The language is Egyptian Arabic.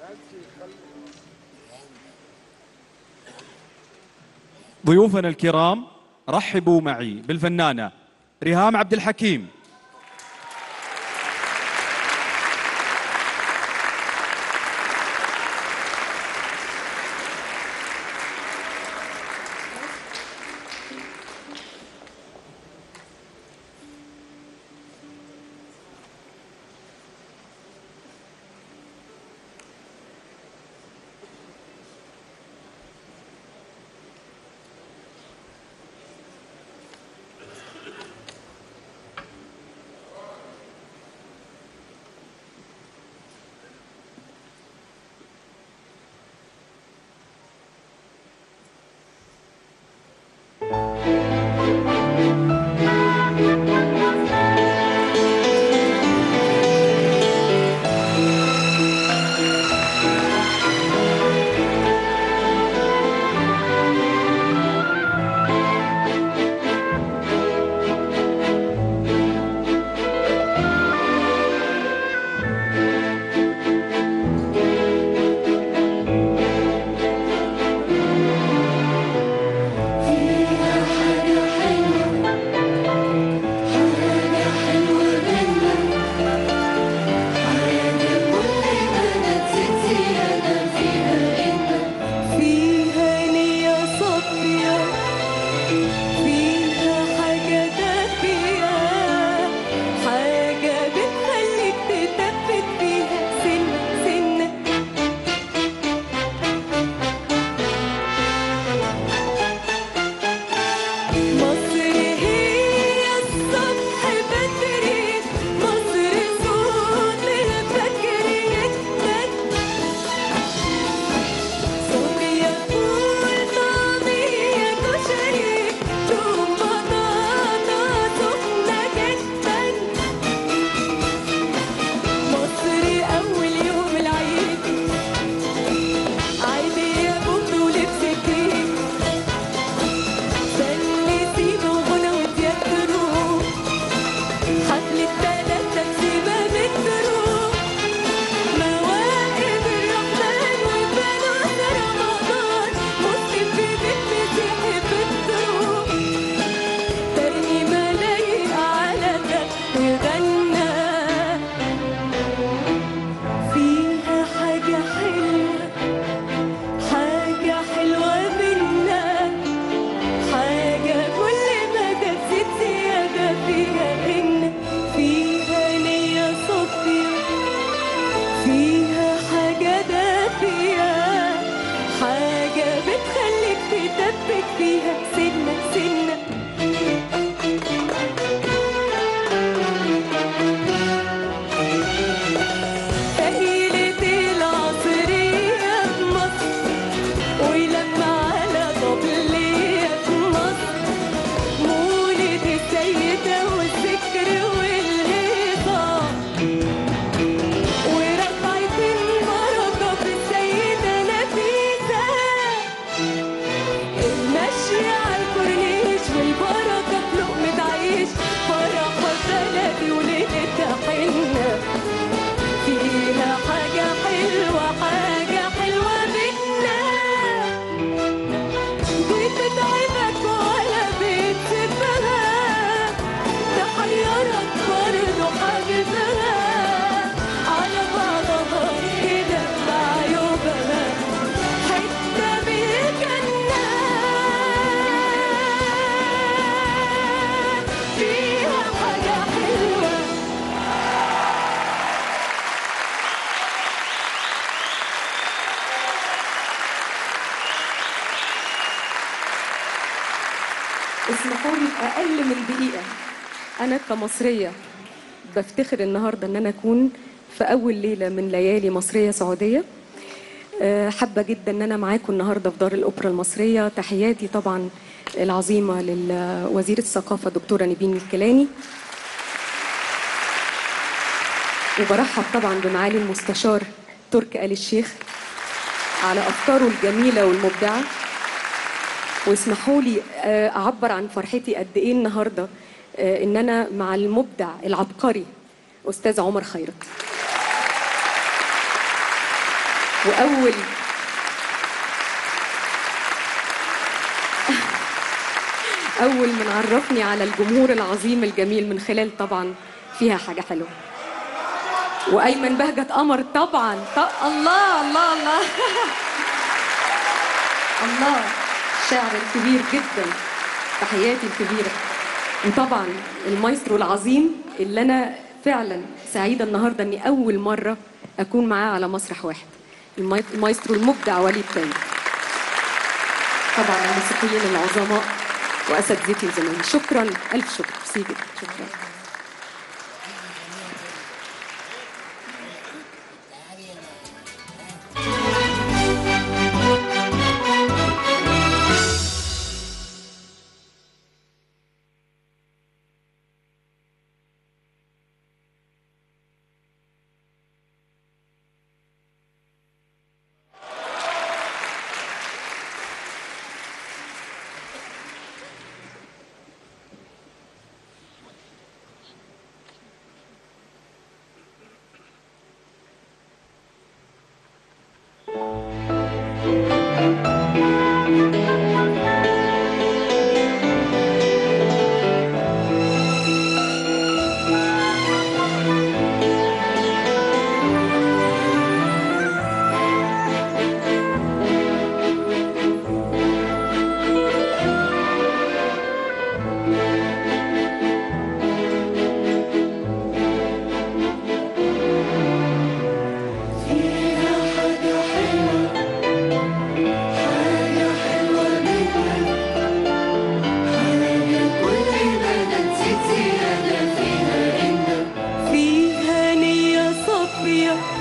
ضيوفنا الكرام رحبوا معي بالفنانة ريهام عبد الحكيم فيها نية صافية فيها حاجة دافية حاجة بتخليك تتفت فيها سنة سنة مصر هي الصبح بدري مصر صوت الفجر يكتك صوبيا فول طعمية كشري توم بطاطا سخنة جدا مصر أول يوم العيد عيدي يا بوم ولبس جديد فلسين وغنى وتياترو حفلة تلات تكسيبة مترو مواهب الرحمن وفانوس رمضان مسلم في بيت مسيحي بتروح ترنيمة لايقة على ده وغنى فيها حاجة حلوة حاجة حلوة منا حاجة كل ما جت زيادة فيها إن فيها نية صافية فيها حاجة دافية حاجة بتخليك تدبك فيها سنة سنة تهيلة العصرية في مصر ولما على طبلية في مصر مولد السيدة والذكر والهيصة ورفعت البركة في السيدة نفيسة المشي على الكورنيش والبركة في لقمة عيش فرحة بلدي وليلتها حنة فيها حاجة حلوة حاجة حلوة منا بتتعبك ولا بتسيبها تحيرك برضه حاجبها على بعضها كده بعيوبها حتة من الجنة فيها حاجة حلوة اسمحوا لي في اقل من دقيقه انا كمصريه بفتخر النهارده ان انا اكون في اول ليله من ليالي مصريه سعوديه آه، حابه جدا ان انا معاكم النهارده في دار الاوبرا المصريه تحياتي طبعا العظيمه لوزيره الثقافه دكتوره نبيل الكيلاني وبرحب طبعا بمعالي المستشار ترك آل الشيخ على افكاره الجميله والمبدعه واسمحوا لي آه، اعبر عن فرحتي قد ايه النهارده آه، ان انا مع المبدع العبقري استاذ عمر خيرت واول اول من عرفني على الجمهور العظيم الجميل من خلال طبعا فيها حاجه حلوه وايمن بهجت قمر طبعا ط- الله الله الله الله الشاعر الكبير جدا تحياتي الكبيره وطبعا المايسترو العظيم اللي انا فعلا سعيده النهارده اني اول مره اكون معاه على مسرح واحد الماي- المايسترو المبدع وليد تاني طبعا الموسيقيين العظماء واساتذتي وزمايلي شكرا الف شكر ميرسي جدا شكرا فيها نية صافية